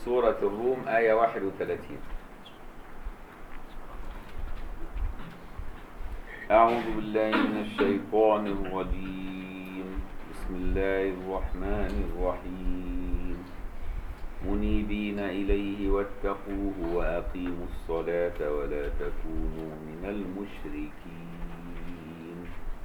سورة الروم آية 31 أعوذ بالله من الشيطان الرجيم بسم الله الرحمن الرحيم منيبين إليه واتقوه وأقيموا الصلاة ولا تكونوا من المشركين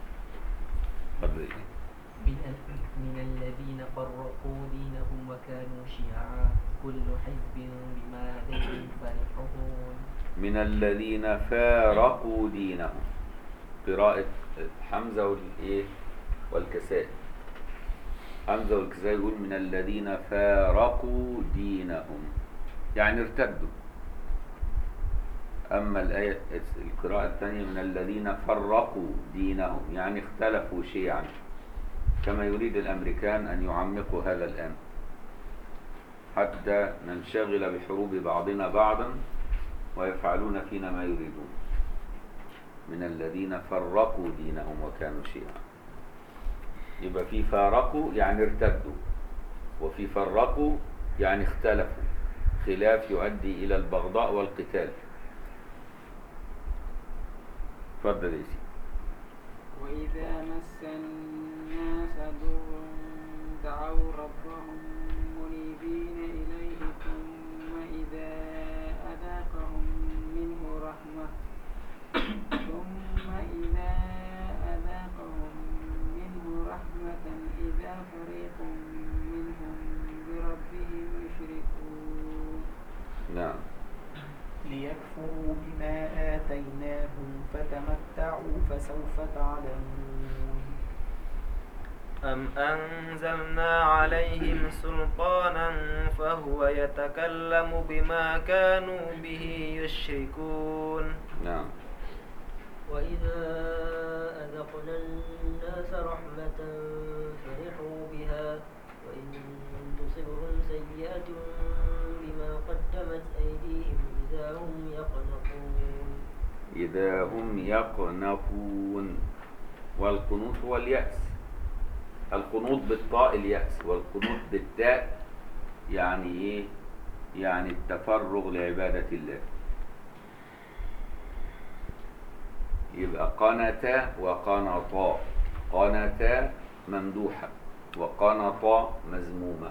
فضل من, ال- من الذين فرقوا دينهم وكانوا شيعا كل حزب بما لديهم فرحون من الذين فارقوا دينهم قراءة حمزة والإيه والكساء حمزة والكساء يقول من الذين فارقوا دينهم يعني ارتدوا أما الآية القراءة الثانية من الذين فرقوا دينهم يعني اختلفوا شيعا كما يريد الأمريكان أن يعمقوا هذا الآن حتى ننشغل بحروب بعضنا بعضا ويفعلون فينا ما يريدون من الذين فرقوا دينهم وكانوا شيعا يبقى في فارقوا يعني ارتدوا وفي فرقوا يعني اختلفوا خلاف يؤدي إلى البغضاء والقتال اتفضل يا سيدي وإذا مس الناس ضر دعوا ربهم منيبين إليه ثم إذا أذاقهم منه رحمة ثم إذا أذاقهم منه رحمة إذا فريق منهم بربهم يشركون نعم ليكفروا بما آتيناهم فتمتعوا فسوف تعلمون أم أنزلنا عليهم سلطانا فهو يتكلم بما كانوا به يشركون نعم وإذا أذقنا الناس رحمة فرحوا بها وإن تصبهم سيئة بما قدمت أيديهم إذا هم يقنطون إذا هم يقنطون والقنوط هو اليأس القنوط بالطاء اليأس والقنوط بالتاء يعني إيه؟ يعني التفرغ لعبادة الله يبقى قنتا وقنطا قنتا ممدوحة وقنطا مذمومة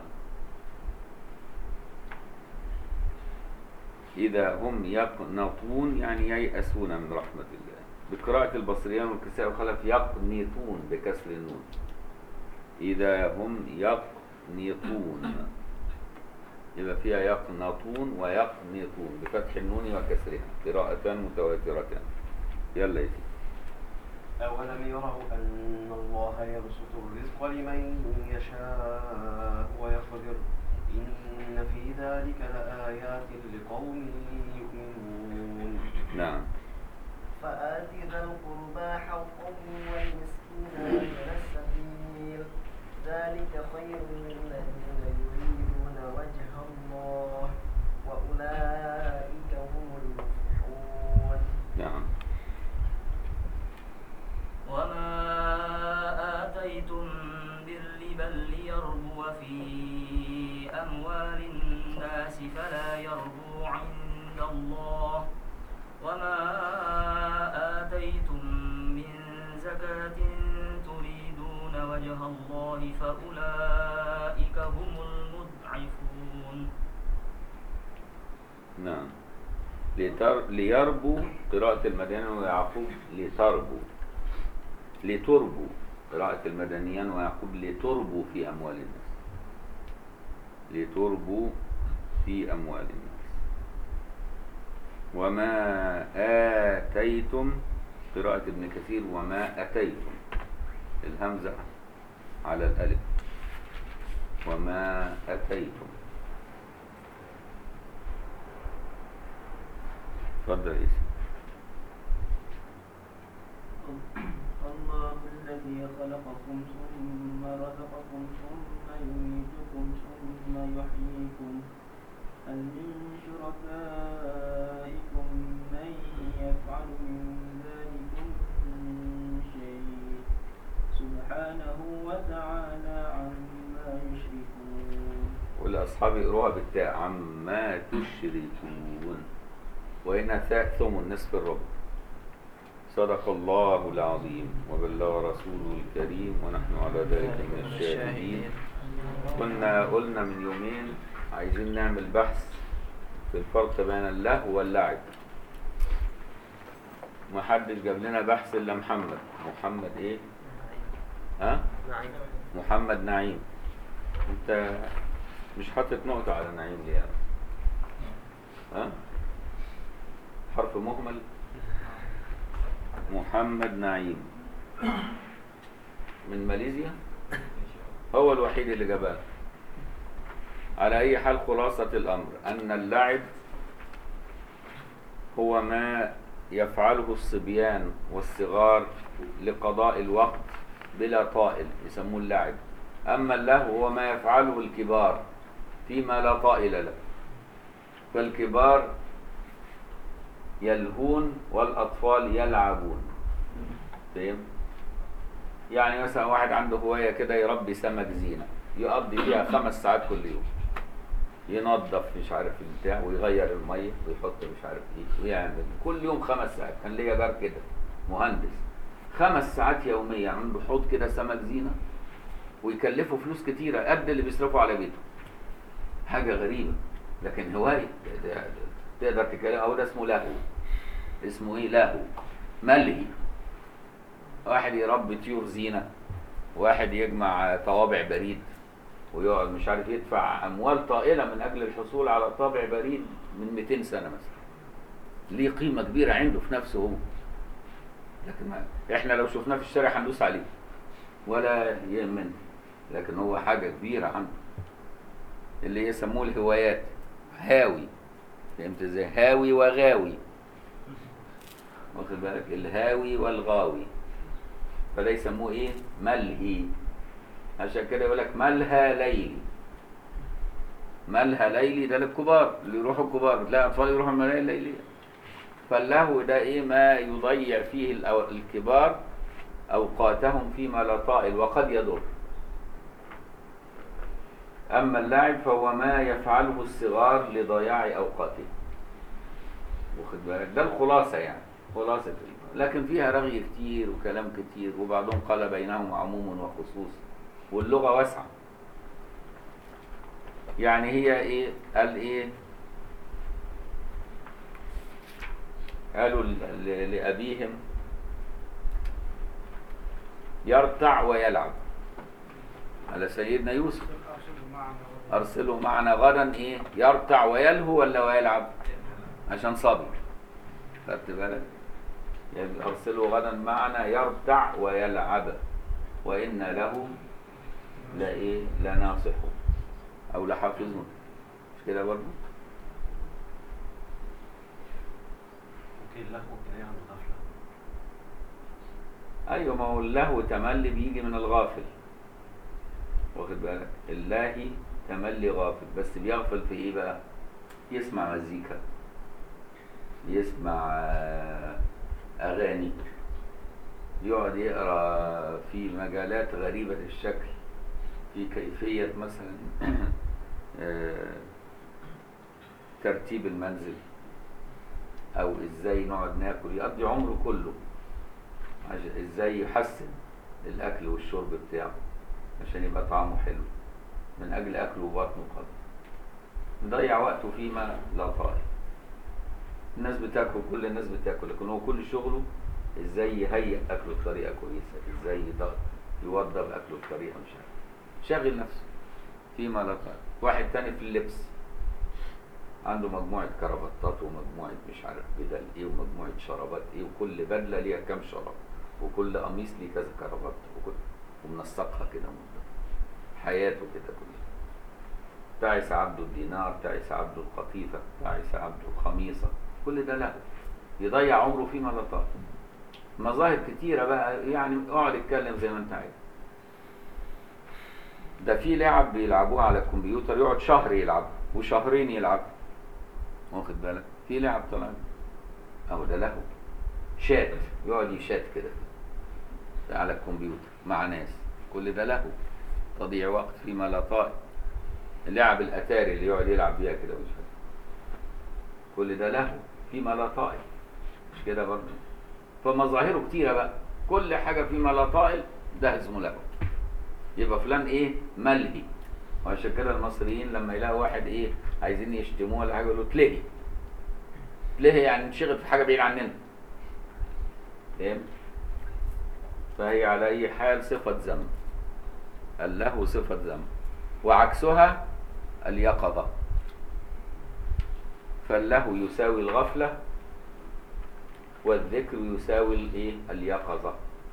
إذا هم يقنطون يعني ييأسون من رحمة الله بقراءة البصريان والكساء وخلف يقنطون بكسر النون إذا هم يقنطون يبقى فيها يقنطون ويقنطون بفتح النون وكسرها قراءتان متواترتان يلا يا سيدي أولم يروا أن الله يبسط الرزق لمن يشاء ويقدر إن في ذلك لآيات لقوم يؤمنون نعم فآت ذا القربى حقه والمسكين وابن السبيل ذلك خير للذين يريدون وجه الله وأولئك هم المفلحون نعم وما آتيتم من ربا ليربو في أموال الناس فلا يربو عند الله وما آتيتم من زكاة تريدون وجه الله فأولئك هم المضعفون نعم لتر... ليربو قراءة المدنيان ويعقوب لتربو لتربو قراءة المدنيان ويعقوب لتربو في أموال الناس لتربو في أموال الناس وما آتيتم قراءة ابن كثير وما أتيتم الهمزة على الألف وما أتيتم اتفضل يا سيدي الله الذي خلقكم ثم رزقكم ثم يميتكم ثم يحييكم هل من شركائكم من يفعل من ذلكم من شيء سبحانه وتعالى عما يشركون قل أصحابي يقروها بالتاء عما تشركون وهنا ثاء ثمن نصف الربع صدق الله العظيم وبلغ رسوله الكريم ونحن على ذلك من الشاهدين كنا قلنا من يومين عايزين نعمل بحث في الفرق بين اللهو واللعب ما حدش جاب لنا بحث الا محمد محمد ايه ها نعيم محمد نعيم انت مش حاطط نقطة على نعيم ليه يعني؟ ها حرف مهمل محمد نعيم من ماليزيا هو الوحيد اللي جابها على اي حال خلاصة الامر ان اللعب هو ما يفعله الصبيان والصغار لقضاء الوقت بلا طائل يسموه اللعب اما اللهو هو ما يفعله الكبار فيما لا طائل له فالكبار يلهون والاطفال يلعبون فاهم يعني مثلا واحد عنده هوايه كده يربي سمك زينه يقضي فيها خمس ساعات كل يوم ينظف مش عارف البتاع ويغير الميه ويحط مش عارف ايه ويعمل كل يوم خمس ساعات كان ليا جار كده مهندس خمس ساعات يوميا عنده حوض كده سمك زينه ويكلفه فلوس كتيره قد اللي بيصرفه على بيته حاجه غريبه لكن هوايه ده- ده- تقدر تتكلم او ده اسمه لهو اسمه ايه لهو ملهي واحد يربي طيور زينه واحد يجمع طوابع بريد ويقعد مش عارف يدفع اموال طائله من اجل الحصول على طابع بريد من 200 سنه مثلا ليه قيمه كبيره عنده في نفسه هو لكن ما احنا لو شفناه في الشارع هندوس عليه ولا يهمنا لكن هو حاجه كبيره عنده اللي يسموه الهوايات هاوي فهمت ازاي هاوي وغاوي واخد بالك الهاوي والغاوي فده يسموه ايه ملهي عشان كده يقول لك ملهى ليلي ملهى ليلي ده للكبار اللي يروحوا الكبار لا اطفال يروحوا الملاهي الليليه فاللهو ده ايه ما يضيع فيه الأو- الكبار اوقاتهم فيما لا طائل وقد يضر اما اللعب فهو ما يفعله الصغار لضياع اوقاتهم واخد بالك ده الخلاصه يعني خلاصه ال- لكن فيها رغي كتير وكلام كتير وبعضهم قال بينهم عموم وخصوص واللغه واسعه يعني هي ايه قال ايه قالوا ل- ل- لابيهم يرتع ويلعب على سيدنا يوسف ارسله معنا غدا ايه يرتع ويلهو ولا ويلعب عشان صبي خدت بالك يعني ارسله غدا معنا يرتع ويلعب وان له لايه لناصح او لحافظون مش كده برضه ممكن اللهو كده يعني غفلة ايوه ما هو اللهو تملي بيجي من الغافل واخد بالك اللاهي تملي غافل بس بيغفل في ايه بقى يسمع مزيكا يسمع آه، اغاني يقعد يقرا في مجالات غريبه الشكل في كيفيه مثلا آه، ترتيب المنزل او ازاي نقعد ناكل يقضي عمره كله عشان ازاي يحسن الاكل والشرب بتاعه عشان يبقى طعمه حلو من اجل اكله وبطنه فقط مضيع وقته فيما لا طائل الناس بتاكل كل الناس بتاكل لكن هو كل شغله ازاي يهيئ اكله بطريقه كويسه ازاي يض- يوضب اكله بطريقه مش عارف شاغل نفسه فيما لا طائل واحد تاني في اللبس عنده مجموعة كرافتات ومجموعة مش عارف بدل ايه ومجموعة شرابات ايه وكل بدلة ليها كام شراب وكل قميص ليه كذا كرافات وكل ومنسقها كده من- حياته كده كلها تعس عبده الدينار تعس عبده القطيفة تعس عبده الخميصة كل ده له يضيع عمره فيما لا طاقة مظاهر كتيرة بقى يعني اقعد اتكلم زي ما انت عايز ده في لعب بيلعبوها على الكمبيوتر يقعد شهر يلعب وشهرين يلعب واخد بالك في لعب طلع اهو ده له شات يقعد يشات كده على الكمبيوتر مع ناس كل ده له تضييع وقت فيما لا طائل لعب الاتاري اللي يقعد يلعب بيها كده مش فاهم كل ده له فيما لا طائل مش كده برضه فمظاهره كتيره بقى كل حاجه فيما لا طائل ده اسمه له يبقى فلان ايه ملهي وعشان كده المصريين لما يلاقوا واحد ايه عايزين يشتموه ولا حاجه يقولوا تلهي تلهي يعني انشغل في حاجه بعيد عننا فاهم فهي على اي حال صفه ذم اللهو صفه ذم وعكسها اليقظه فاللهو يساوي الغفله والذكر يساوي الايه اليقظه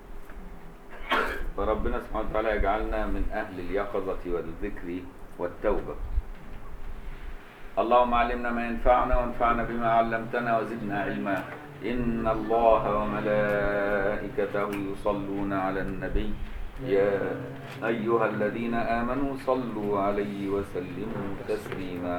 فربنا سبحانه وتعالى يجعلنا من أهل اليقظة والذكر والتوبة اللهم علمنا ما ينفعنا وانفعنا بما علمتنا وزدنا علما إن الله وملائكته يصلون على النبي يا أيها الذين آمنوا صلوا عليه وسلموا تسليما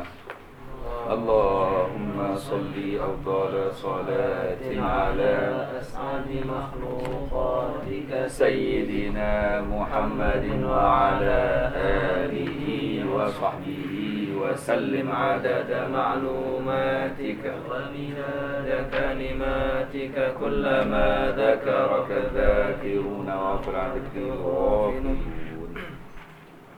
اللهم صل أفضل صلاة على أسعد مخلوقاتك سيدنا محمد وعلى آله وصحبه وسلم عدد معلوماتك ومداد كلماتك كلما ذكرك الذاكرون وغفر عن ذكر الغافلين